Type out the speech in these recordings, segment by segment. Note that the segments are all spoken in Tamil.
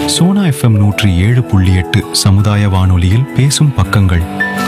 சோனா எஃப்எம் நூற்றி ஏழு புள்ளி எட்டு சமுதாய வானொலியில் பேசும் பக்கங்கள்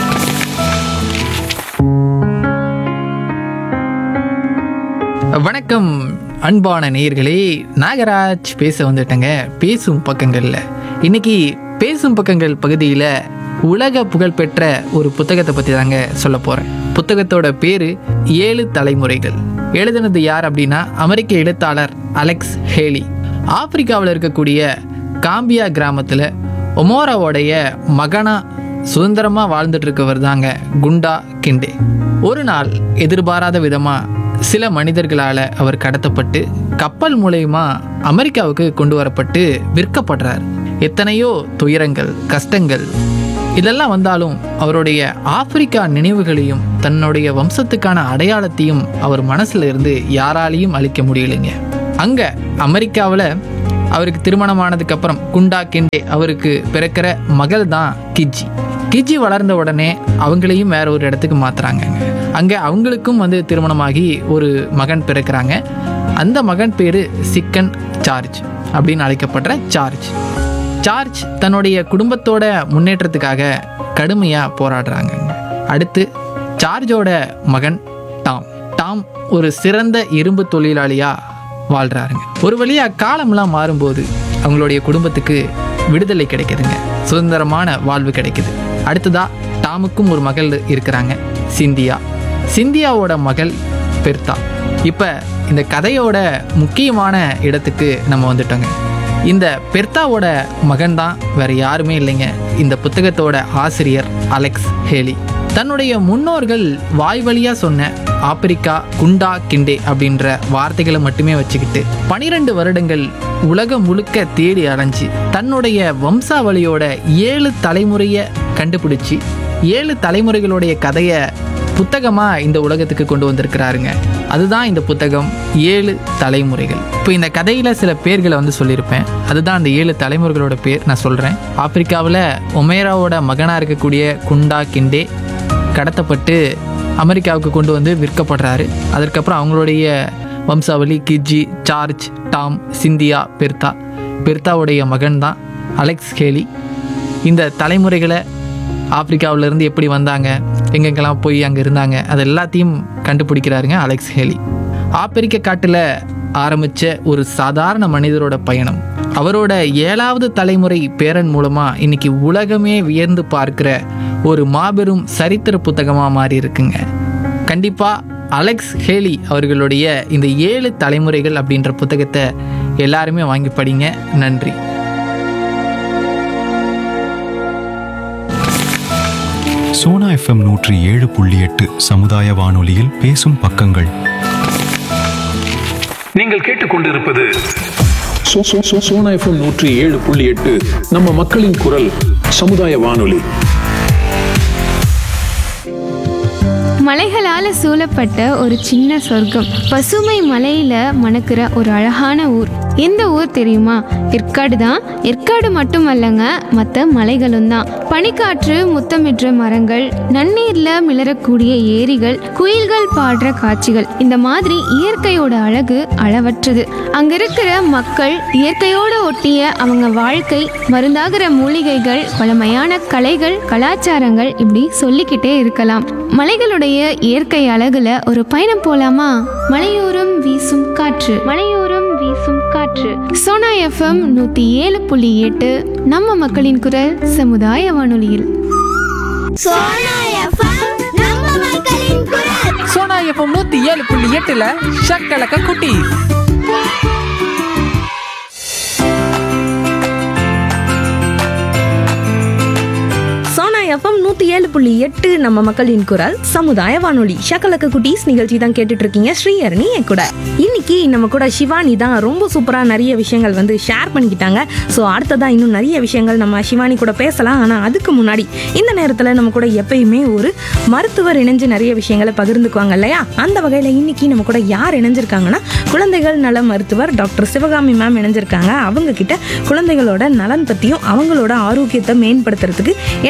வணக்கம் அன்பான நேயர்களே நாகராஜ் பேச வந்துட்டேங்க பேசும் பக்கங்களில் இன்னைக்கு பேசும் பக்கங்கள் பகுதியில் உலக புகழ்பெற்ற ஒரு புத்தகத்தை பற்றி தாங்க சொல்ல போகிறேன் புத்தகத்தோட பேர் ஏழு தலைமுறைகள் எழுதுனது யார் அப்படின்னா அமெரிக்க எழுத்தாளர் அலெக்ஸ் ஹேலி ஆப்பிரிக்காவில் இருக்கக்கூடிய காம்பியா கிராமத்தில் ஒமோராவோடைய மகனா சுதந்திரமாக வாழ்ந்துட்டு இருக்கவர் தாங்க குண்டா கிண்டே ஒரு நாள் எதிர்பாராத விதமாக சில மனிதர்களால் அவர் கடத்தப்பட்டு கப்பல் மூலயமா அமெரிக்காவுக்கு கொண்டு வரப்பட்டு விற்கப்படுறார் எத்தனையோ துயரங்கள் கஷ்டங்கள் இதெல்லாம் வந்தாலும் அவருடைய ஆப்பிரிக்கா நினைவுகளையும் தன்னுடைய வம்சத்துக்கான அடையாளத்தையும் அவர் மனசுல இருந்து யாராலையும் அழிக்க முடியலைங்க அங்க அமெரிக்காவில் அவருக்கு திருமணமானதுக்கு அப்புறம் குண்டா கிண்டே அவருக்கு பிறக்கிற மகள் தான் கிஜி கிஜி வளர்ந்த உடனே அவங்களையும் வேற ஒரு இடத்துக்கு மாத்துறாங்க அங்கே அவங்களுக்கும் வந்து திருமணமாகி ஒரு மகன் பிறக்கிறாங்க அந்த மகன் பேரு சிக்கன் சார்ஜ் அப்படின்னு அழைக்கப்படுற சார்ஜ் சார்ஜ் தன்னுடைய குடும்பத்தோட முன்னேற்றத்துக்காக கடுமையாக போராடுறாங்க அடுத்து சார்ஜோட மகன் டாம் டாம் ஒரு சிறந்த இரும்பு தொழிலாளியாக வாழ்கிறாருங்க ஒரு வழியா காலம்லாம் மாறும்போது அவங்களுடைய குடும்பத்துக்கு விடுதலை கிடைக்குதுங்க சுதந்திரமான வாழ்வு கிடைக்குது அடுத்ததா டாமுக்கும் ஒரு மகள் இருக்கிறாங்க சிந்தியா சிந்தியாவோட மகள் பெர்தா இப்போ இந்த கதையோட முக்கியமான இடத்துக்கு நம்ம வந்துட்டோங்க இந்த பெர்தாவோட மகன் தான் வேற யாருமே இல்லைங்க இந்த புத்தகத்தோட ஆசிரியர் அலெக்ஸ் ஹேலி தன்னுடைய முன்னோர்கள் வாய் வழியா சொன்ன ஆப்பிரிக்கா குண்டா கிண்டே அப்படின்ற வார்த்தைகளை மட்டுமே வச்சுக்கிட்டு பனிரெண்டு வருடங்கள் உலகம் முழுக்க தேடி அலைஞ்சு தன்னுடைய வம்சாவளியோட ஏழு தலைமுறையை கண்டுபிடிச்சி ஏழு தலைமுறைகளுடைய கதையை புத்தகமாக இந்த உலகத்துக்கு கொண்டு வந்திருக்கிறாருங்க அதுதான் இந்த புத்தகம் ஏழு தலைமுறைகள் இப்போ இந்த கதையில் சில பேர்களை வந்து சொல்லியிருப்பேன் அதுதான் அந்த ஏழு தலைமுறைகளோட பேர் நான் சொல்கிறேன் ஆப்பிரிக்காவில் ஒமேராவோட மகனாக இருக்கக்கூடிய குண்டா கிண்டே கடத்தப்பட்டு அமெரிக்காவுக்கு கொண்டு வந்து விற்கப்படுறாரு அதற்கப்புறம் அவங்களுடைய வம்சாவளி Kizzy George Tom Cynthia Bertha பெர்தாவுடைய மகன் தான் அலெக்ஸ் ஹேலி இந்த தலைமுறைகளை ஆப்பிரிக்காவுல இருந்து எப்படி வந்தாங்க எங்கெங்கெல்லாம் போய் அங்கே இருந்தாங்க அது எல்லாத்தையும் கண்டுபிடிக்கிறாருங்க அலெக்ஸ் ஹேலி ஆப்பிரிக்க காட்டில் ஆரம்பித்த ஒரு சாதாரண மனிதரோட பயணம் அவரோட ஏழாவது தலைமுறை பேரன் மூலமாக இன்னைக்கு உலகமே வியந்து பார்க்கிற ஒரு மாபெரும் சரித்திர புத்தகமாக மாறி இருக்குங்க கண்டிப்பாக அலெக்ஸ் ஹேலி அவர்களுடைய இந்த ஏழு தலைமுறைகள் அப்படின்ற புத்தகத்தை எல்லாருமே வாங்கி படிங்க நன்றி சோனா எஃப்எம் நூற்றி ஏழு புள்ளி எட்டு சமுதாய வானொலியில் பேசும் பக்கங்கள் நீங்கள் கேட்டுக்கொண்டிருப்பது சோ- சோ- சோ- சோனா எஃப்எம் நூற்றி ஏழு புள்ளி எட்டு நம்ம மக்களின் குரல் சமுதாய வானொலி மலைகளால சூழப்பட்ட ஒரு சின்ன சொர்க்கம் பசுமை மலையில மணக்கிற ஒரு அழகான ஊர் எந்த ஊர் தெரியுமா ஏற்காடு தான் ஏற்காடு மட்டுமல்லங்க மற்ற மலைகளும் தான் பனிக்காற்று முத்தமிடுற மரங்கள் நன்னீர்ல மிளறக்கூடிய ஏரிகள் குயில்கள் பாடுற காட்சிகள் இந்த மாதிரி இயற்கையோட அழகு அளவற்றது அங்க இருக்கிற மக்கள் இயற்கையோட ஒட்டிய அவங்க வாழ்க்கை மருந்தாகிற மூலிகைகள் பழமையான கலைகள் கலாச்சாரங்கள் இப்படி சொல்லிக்கிட்டே இருக்கலாம் மலைகளுடைய இயற்கை அழகுல ஒரு பயணம் போலாமா மலையோரம் வீசும் காற்று மலையோரம் வீசும் காற்று சோனா எஃப்எம் நூத்தி ஏழு புள்ளி எட்டு நம்ம மக்களின் குரல் சமுதாய வானொலியில் சோனா எஃப்எம் நம்ம மக்களின் குரல் சோனா எஃப்எம் நூற்றி ஏழு புள்ளி எட்டில் ஷக்கலக்க குட்டி சோனா எஃப்எம் நூத்தி ஏழு புள்ளி எட்டு நம்ம மக்களின் குரல் சமுதாய வானொலி ஷக்கலக்க குட்டீஸ் நிகழ்ச்சி தான் கேட்டுட்டு இருக்கீங்க ஸ்ரீஹரணி என் கூட இன்னைக்கு நம்ம கூட சிவானி தான் ரொம்ப சூப்பரா நிறைய விஷயங்கள் வந்து ஷேர் பண்ணிக்கிட்டாங்க ஸோ அடுத்ததா இன்னும் நிறைய விஷயங்கள் நம்ம சிவானி கூட பேசலாம் ஆனா அதுக்கு முன்னாடி இந்த நேரத்துல நம்ம கூட எப்பயுமே ஒரு மருத்துவர் இணைஞ்சு நிறைய விஷயங்களை பகிர்ந்துக்குவாங்க இல்லையா அந்த வகையில இன்னைக்கு நம்ம கூட யார் இணைஞ்சிருக்காங்கன்னா குழந்தைகள் நல மருத்துவர் டாக்டர் சிவகாமி மேம் இணைஞ்சிருக்காங்க அவங்க கிட்ட குழந்தைகளோட நலன் பத்தியும் அவங்களோட ஆரோக்கியத்தை மேம்படுத்துறதுக்கு என்னென்ன விஷயங்கள்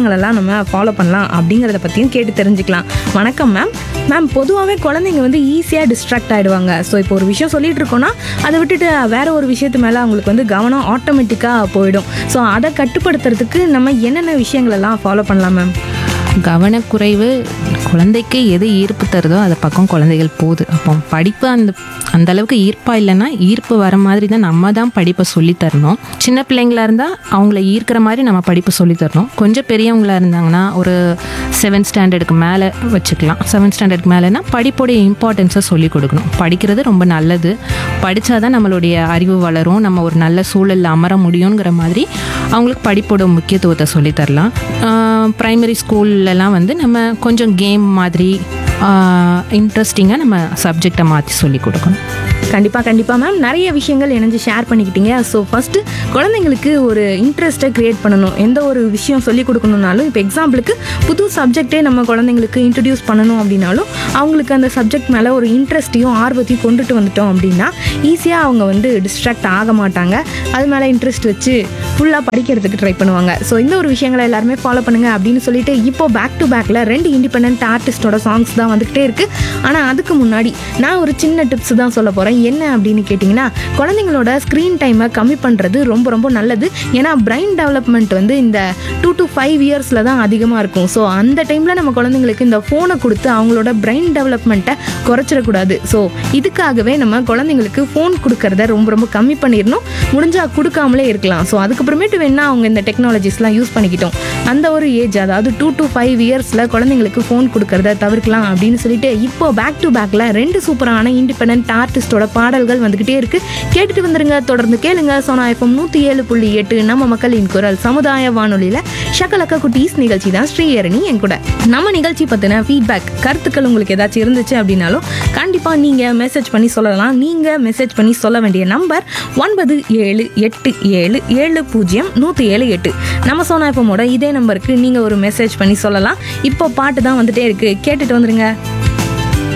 விஷயங்களெல்லாம் நம்ம ஃபாலோ பண்ணலாம் அப்படிங்கிறத பற்றியும் கேட்டு தெரிஞ்சுக்கலாம் வணக்கம் மேம் மேம் பொதுவாகவே குழந்தைங்க வந்து ஈஸியாக டிஸ்ட்ராக்ட் ஆகிடுவாங்க ஸோ இப்போ ஒரு விஷயம் சொல்லிட்டு இருக்கோம்னா அதை விட்டுட்டு வேற ஒரு விஷயத்து மேலே அவங்களுக்கு வந்து கவனம் ஆட்டோமேட்டிக்காக போயிடும் ஸோ அதை கட்டுப்படுத்துறதுக்கு நம்ம என்னென்ன விஷயங்களெல்லாம் ஃபாலோ பண்ணலாம் மேம் கவனக்குறைவு குழந்தைக்கு எது ஈர்ப்பு தருதோ அது பக்கம் குழந்தைகள் போகுது அப்போ படிப்பு அந்த அந்த அளவுக்கு ஈர்ப்பா இல்லைன்னா ஈர்ப்பு வர மாதிரி தான் நம்ம தான் படிப்பை சொல்லி தரணும் சின்ன பிள்ளைங்களா இருந்தால் அவங்கள ஈர்க்கிற மாதிரி நம்ம படிப்பு சொல்லி தரணும் கொஞ்சம் பெரியவங்களா இருந்தாங்கன்னா ஒரு செவன்த் ஸ்டாண்டர்டுக்கு மேலே வச்சுக்கலாம் செவன்த் ஸ்டாண்டர்டுக்கு மேலேனா படிப்போடைய இம்பார்ட்டன்ஸை சொல்லி கொடுக்கணும் படிக்கிறது ரொம்ப நல்லது படித்தாதான் நம்மளுடைய அறிவு வளரும் நம்ம ஒரு நல்ல சூழலில் அமர முடியுங்கிற மாதிரி அவங்களுக்கு படிப்போட முக்கியத்துவத்தை சொல்லித் தரலாம் ப்ரைமரி ஸ்கூல்லலாம் வந்து நம்ம கொஞ்சம் கேம் மாதிரி இன்ட்ரெஸ்டிங்காக நம்ம சப்ஜெக்டை மாற்றி சொல்லி கொடுக்கணும் கண்டிப்பாக கண்டிப்பாக மேம் நிறைய விஷயங்கள் இணைஞ்சு ஷேர் பண்ணிக்கிட்டீங்க ஸோ ஃபஸ்ட்டு குழந்தைங்களுக்கு ஒரு இன்ட்ரெஸ்ட்டை க்ரியேட் பண்ணணும் எந்த ஒரு விஷயம் சொல்லி கொடுக்கணுன்னாலும் இப்போ எக்ஸாம்பிளுக்கு புது சப்ஜெக்டே நம்ம குழந்தைங்களுக்கு இன்ட்ரடியூஸ் பண்ணணும் அப்படின்னாலும் அவங்களுக்கு அந்த சப்ஜெக்ட் மேலே ஒரு இன்ட்ரெஸ்ட்டையும் ஆர்வத்தையும் கொண்டுட்டு வந்துட்டோம் அப்படின்னா ஈஸியாக அவங்க வந்து டிஸ்ட்ராக்ட் ஆக மாட்டாங்க அது மேலே இன்ட்ரெஸ்ட் வச்சு ஃபுல்லாக படிக்கிறதுக்கு ட்ரை பண்ணுவாங்க ஸோ இந்த ஒரு விஷயங்களை எல்லாருமே ஃபாலோ பண்ணுங்க அப்படின்னு சொல்லிட்டு இப்போ பேக் டு பேக்கில் ரெண்டு இண்டிபெண்ட் ஆர்டிஸ்டோட சாங்ஸ் தான் வந்துக்கிட்டே இருக்கு ஆனால் அதுக்கு முன்னாடி நான் ஒரு சின்ன டிப்ஸ் தான் சொல்ல போகிறேன் என்ன அப்படின்னு கேட்டிங்கன்னா குழந்தைங்களோட ஸ்க்ரீன் டைமை கம்மி பண்ணுறது ரொம்ப ரொம்ப நல்லது ஏன்னா பிரைன் டெவலப்மெண்ட் வந்து இந்த டூ டு ஃபைவ் இயர்ஸில் தான் அதிகமாக இருக்கும் ஸோ அந்த டைமில் நம்ம குழந்தைங்களுக்கு இந்த ஃபோனை கொடுத்து அவங்களோட பிரைன் டெவலப்மெண்ட்டை குறைச்சிடக்கூடாது ஸோ இதுக்காகவே நம்ம குழந்தைங்களுக்கு ஃபோன் கொடுக்கறத ரொம்ப ரொம்ப கம்மி பண்ணிடணும் முடிஞ்சால் கொடுக்காமலே இருக்கலாம் ஸோ அதுக்கப்புறமேட்டு வேணா அவங்க இந்த டெக்னாலஜிஸ்லாம் யூஸ் பண்ணிக்கிட்டோம் அந்த ஒரு ஏஜ் அதாவது டூ டு ஃபைவ் இயர்ஸில் குழந்தைங்களுக்கு ஃபோன் கொடுக்கறத தவிர்க்கலாம் அப்படின்னு சொல்லிட்டு இப்போ பேக் டு பேக்கில் ரெண்டு சூப்பரான இண்டிபெண்ட் ஆர்டிஸ்டோட பாடல்கள் வந்துக்கிட்டே இருக்கு கேட்டுட்டு வந்துருங்க தொடர்ந்து கேளுங்க சோனா எஃப்எம் நூற்றி ஏழு புள்ளி எட்டு நம்ம மக்களின் குரல் சமுதாய வானொலியில் ஷக்கலக்க குட்டீஸ் நிகழ்ச்சி தான் ஸ்ரீஹரணி என் கூட நம்ம நிகழ்ச்சி பற்றின ஃபீட்பேக் கருத்துக்கள் உங்களுக்கு ஏதாச்சும் இருந்துச்சு அப்படின்னாலும் கண்டிப்பாக நீங்கள் மெசேஜ் பண்ணி சொல்லலாம் நீங்கள் மெசேஜ் பண்ணி சொல்ல வேண்டிய நம்பர் ஒன்பது ஏழு எட்டு ஏழு ஏழு பூஜ்ஜியம் நூற்றி ஏழு எட்டு நம்ம சோனா எஃப்எம்மோட இதே நம்பருக்கு நீங்கள் ஒரு மெசேஜ் பண்ணி சொல்லலாம் இப்போ பாட்டு தான் வந்துட்டே இருக்கு கேட்டுட்டு வந்துருங்க